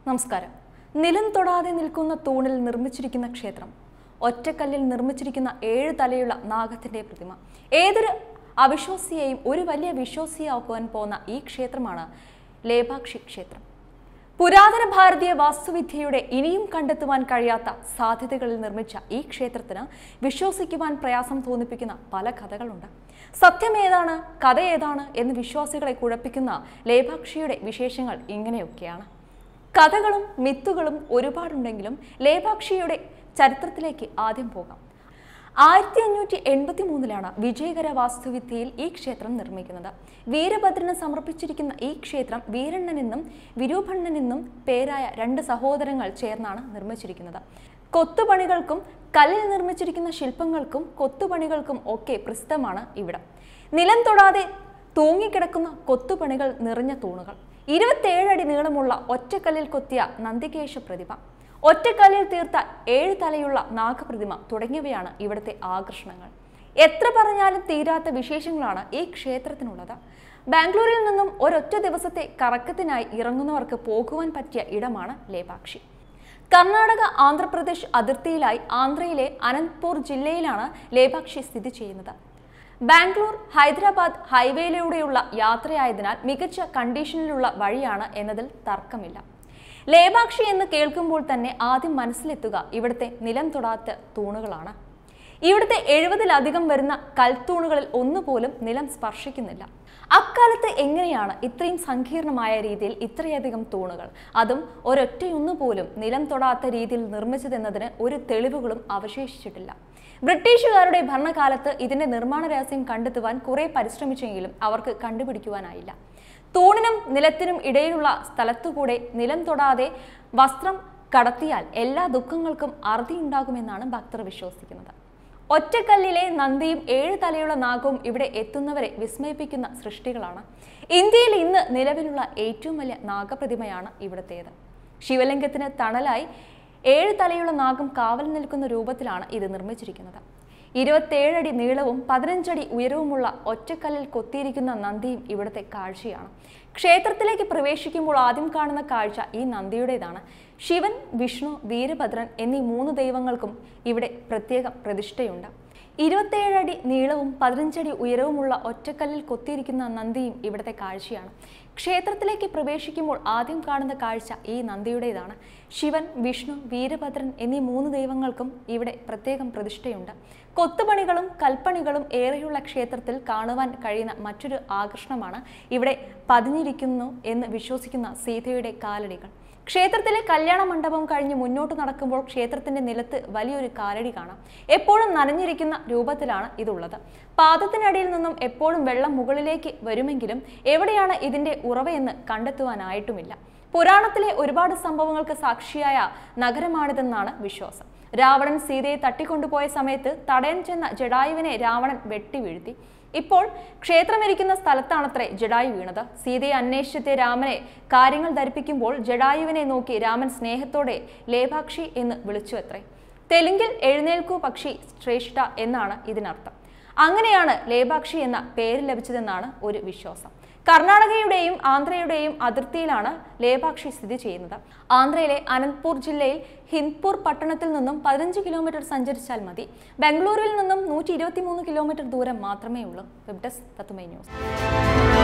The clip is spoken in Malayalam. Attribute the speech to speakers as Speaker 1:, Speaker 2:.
Speaker 1: നമസ്കാരം നിലം തൊടാതെ നിൽക്കുന്ന തൂണിൽ നിർമ്മിച്ചിരിക്കുന്ന ക്ഷേത്രം ഒറ്റക്കല്ലിൽ നിർമ്മിച്ചിരിക്കുന്ന ഏഴ് തലയുള്ള നാഗത്തിന്റെ പ്രതിമ ഏതൊരു അവിശ്വാസിയെയും ഒരു വലിയ വിശ്വാസിയാക്കുവാൻ പോകുന്ന ഈ ക്ഷേത്രമാണ് ലേപാക്ഷി ക്ഷേത്രം പുരാതന ഭാരതീയ വാസ്തുവിദ്യയുടെ ഇനിയും കണ്ടെത്തുവാൻ കഴിയാത്ത സാധ്യതകളിൽ നിർമ്മിച്ച ഈ ക്ഷേത്രത്തിന് വിശ്വസിക്കുവാൻ പ്രയാസം തോന്നിപ്പിക്കുന്ന പല കഥകളുണ്ട് സത്യം ഏതാണ് കഥ ഏതാണ് എന്ന് വിശ്വാസികളെ കുഴപ്പിക്കുന്ന ലേപാക്ഷിയുടെ വിശേഷങ്ങൾ ഇങ്ങനെയൊക്കെയാണ് കഥകളും മിത്തുകളും ഒരുപാടുണ്ടെങ്കിലും ലേപാക്ഷിയുടെ ചരിത്രത്തിലേക്ക് ആദ്യം പോകാം ആയിരത്തി അഞ്ഞൂറ്റി എൺപത്തി മൂന്നിലാണ് വിജയകര വാസ്തുവിദ്യയിൽ ഈ ക്ഷേത്രം നിർമ്മിക്കുന്നത് വീരഭദ്രന് സമർപ്പിച്ചിരിക്കുന്ന ഈ ക്ഷേത്രം വീരണ്ണനെന്നും വിരൂപണ്ണനെന്നും പേരായ രണ്ട് സഹോദരങ്ങൾ ചേർന്നാണ് നിർമ്മിച്ചിരിക്കുന്നത് കൊത്തുപണികൾക്കും കല്ലിൽ നിർമ്മിച്ചിരിക്കുന്ന ശില്പങ്ങൾക്കും കൊത്തുപണികൾക്കും ഒക്കെ പ്രസിദ്ധമാണ് ഇവിടം നിലം തൊടാതെ തൂങ്ങിക്കിടക്കുന്ന കൊത്തുപണികൾ നിറഞ്ഞ തൂണുകൾ ഇരുപത്തേഴടി നീളമുള്ള ഒറ്റക്കല്ലിൽ കൊത്തിയ നന്ദികേശ പ്രതിഭ ഒറ്റക്കല്ലിൽ തീർത്ത ഏഴ് തലയുള്ള നാഗപ്രതിമ തുടങ്ങിയവയാണ് ഇവിടുത്തെ ആകർഷണങ്ങൾ എത്ര പറഞ്ഞാലും തീരാത്ത വിശേഷങ്ങളാണ് ഈ ക്ഷേത്രത്തിനുള്ളത് ബാംഗ്ലൂരിൽ നിന്നും ഒരൊറ്റ ദിവസത്തെ കറക്കത്തിനായി ഇറങ്ങുന്നവർക്ക് പോകുവാൻ പറ്റിയ ഇടമാണ് ലേപാക്ഷി കർണാടക ആന്ധ്രാപ്രദേശ് അതിർത്തിയിലായി ആന്ധ്രയിലെ അനന്ത്പൂർ ജില്ലയിലാണ് ലേപാക്ഷി സ്ഥിതി ചെയ്യുന്നത് ബാംഗ്ലൂർ ഹൈദരാബാദ് ഹൈവേയിലൂടെയുള്ള യാത്രയായതിനാൽ മികച്ച കണ്ടീഷനിലുള്ള വഴിയാണ് എന്നതിൽ തർക്കമില്ല ലേപാക്ഷി എന്ന് കേൾക്കുമ്പോൾ തന്നെ ആദ്യം മനസ്സിലെത്തുക ഇവിടുത്തെ നിലം തൊടാത്ത തൂണുകളാണ് ഇവിടുത്തെ എഴുപതിലധികം വരുന്ന കൽത്തൂണുകളിൽ ഒന്നുപോലും നിലം സ്പർശിക്കുന്നില്ല അക്കാലത്ത് എങ്ങനെയാണ് ഇത്രയും സങ്കീർണമായ രീതിയിൽ ഇത്രയധികം തൂണുകൾ അതും ഒരൊറ്റയൊന്നു പോലും നിലം തൊടാത്ത രീതിയിൽ നിർമ്മിച്ചതെന്നതിന് ഒരു തെളിവുകളും അവശേഷിച്ചിട്ടില്ല ബ്രിട്ടീഷുകാരുടെ ഭരണകാലത്ത് ഇതിന്റെ നിർമ്മാണ രഹസ്യം കണ്ടെത്തുവാൻ കുറെ പരിശ്രമിച്ചെങ്കിലും അവർക്ക് കണ്ടുപിടിക്കുവാനായില്ല തൂണിനും നിലത്തിനും ഇടയിലുള്ള സ്ഥലത്തുകൂടെ നിലം തൊടാതെ വസ്ത്രം കടത്തിയാൽ എല്ലാ ദുഃഖങ്ങൾക്കും അറുതിയുണ്ടാകുമെന്നാണ് ഭക്തർ വിശ്വസിക്കുന്നത് ഒറ്റക്കല്ലിലെ നന്ദിയും ഏഴ് തലയുള്ള നാഗവും ഇവിടെ എത്തുന്നവരെ വിസ്മയിപ്പിക്കുന്ന സൃഷ്ടികളാണ് ഇന്ത്യയിൽ ഇന്ന് നിലവിലുള്ള ഏറ്റവും വലിയ നാഗപ്രതിമയാണ് ഇവിടത്തേത് ശിവലിംഗത്തിന് തണലായി ഏഴ് തലയുള്ള നാഗം കാവൽ നിൽക്കുന്ന രൂപത്തിലാണ് ഇത് നിർമ്മിച്ചിരിക്കുന്നത് ഇരുപത്തേഴടി നീളവും പതിനഞ്ചടി ഉയരവുമുള്ള ഒറ്റക്കല്ലിൽ കൊത്തിയിരിക്കുന്ന നന്ദിയും ഇവിടുത്തെ കാഴ്ചയാണ് ക്ഷേത്രത്തിലേക്ക് പ്രവേശിക്കുമ്പോൾ ആദ്യം കാണുന്ന കാഴ്ച ഈ നന്ദിയുടേതാണ് ശിവൻ വിഷ്ണു വീരഭദ്രൻ എന്നീ മൂന്ന് ദൈവങ്ങൾക്കും ഇവിടെ പ്രത്യേക പ്രതിഷ്ഠയുണ്ട് ഇരുപത്തേഴടി നീളവും പതിനഞ്ചടി ഉയരവുമുള്ള ഒറ്റക്കല്ലിൽ കൊത്തിയിരിക്കുന്ന നന്ദിയും ഇവിടുത്തെ കാഴ്ചയാണ് ക്ഷേത്രത്തിലേക്ക് പ്രവേശിക്കുമ്പോൾ ആദ്യം കാണുന്ന കാഴ്ച ഈ നന്ദിയുടേതാണ് ശിവൻ വിഷ്ണു വീരഭദ്രൻ എന്നീ മൂന്ന് ദൈവങ്ങൾക്കും ഇവിടെ പ്രത്യേകം പ്രതിഷ്ഠയുണ്ട് കൊത്തുപണികളും കൽപ്പണികളും ഏറെയുള്ള ക്ഷേത്രത്തിൽ കാണുവാൻ കഴിയുന്ന മറ്റൊരു ആകർഷണമാണ് ഇവിടെ പതിഞ്ഞിരിക്കുന്നു എന്ന് വിശ്വസിക്കുന്ന സീതയുടെ കാലടികൾ ക്ഷേത്രത്തിലെ കല്യാണ മണ്ഡപം കഴിഞ്ഞ് മുന്നോട്ട് നടക്കുമ്പോൾ ക്ഷേത്രത്തിന്റെ നിലത്ത് വലിയൊരു കാലടി കാണാം എപ്പോഴും നനഞ്ഞിരിക്കുന്ന രൂപത്തിലാണ് ഇതുള്ളത് പാദത്തിനടിയിൽ നിന്നും എപ്പോഴും വെള്ളം മുകളിലേക്ക് വരുമെങ്കിലും എവിടെയാണ് ഇതിന്റെ ഉറവയെന്ന് കണ്ടെത്തുവാനായിട്ടുമില്ല പുരാണത്തിലെ ഒരുപാട് സംഭവങ്ങൾക്ക് സാക്ഷിയായ നഗരമാണിതെന്നാണ് വിശ്വാസം രാവണൻ സീതയെ തട്ടിക്കൊണ്ടുപോയ സമയത്ത് തടയാൻ ചെന്ന ജഡായുവിനെ രാവണൻ വെട്ടി വീഴ്ത്തി ഇപ്പോൾ ക്ഷേത്രമിരിക്കുന്ന സ്ഥലത്താണത്രേ ജഡായു വീണത് സീതയെ അന്വേഷിച്ചെത്തിയ രാമനെ കാര്യങ്ങൾ ധരിപ്പിക്കുമ്പോൾ ജഡായുവിനെ നോക്കി രാമൻ സ്നേഹത്തോടെ ലേഭാക്ഷി എന്ന് വിളിച്ചു അത്രേ തെലുങ്കിൽ എഴുന്നേൽക്കൂ പക്ഷി ശ്രേഷ്ഠ എന്നാണ് ഇതിനർത്ഥം അങ്ങനെയാണ് ലേഭാക്ഷി എന്ന പേര് ലഭിച്ചതെന്നാണ് ഒരു വിശ്വാസം കർണാടകയുടെയും ആന്ധ്രയുടെയും അതിർത്തിയിലാണ് ലേപാക്ഷി സ്ഥിതി ചെയ്യുന്നത് ആന്ധ്രയിലെ അനന്ത്പൂർ ജില്ലയിൽ ഹിന്ദ്പൂർ പട്ടണത്തിൽ നിന്നും പതിനഞ്ച് കിലോമീറ്റർ സഞ്ചരിച്ചാൽ മതി ബംഗളൂരുവിൽ നിന്നും നൂറ്റി കിലോമീറ്റർ ദൂരം മാത്രമേ ഉള്ളൂ വെബ് ഡെസ്ക് തത്തുമൈ ന്യൂസ്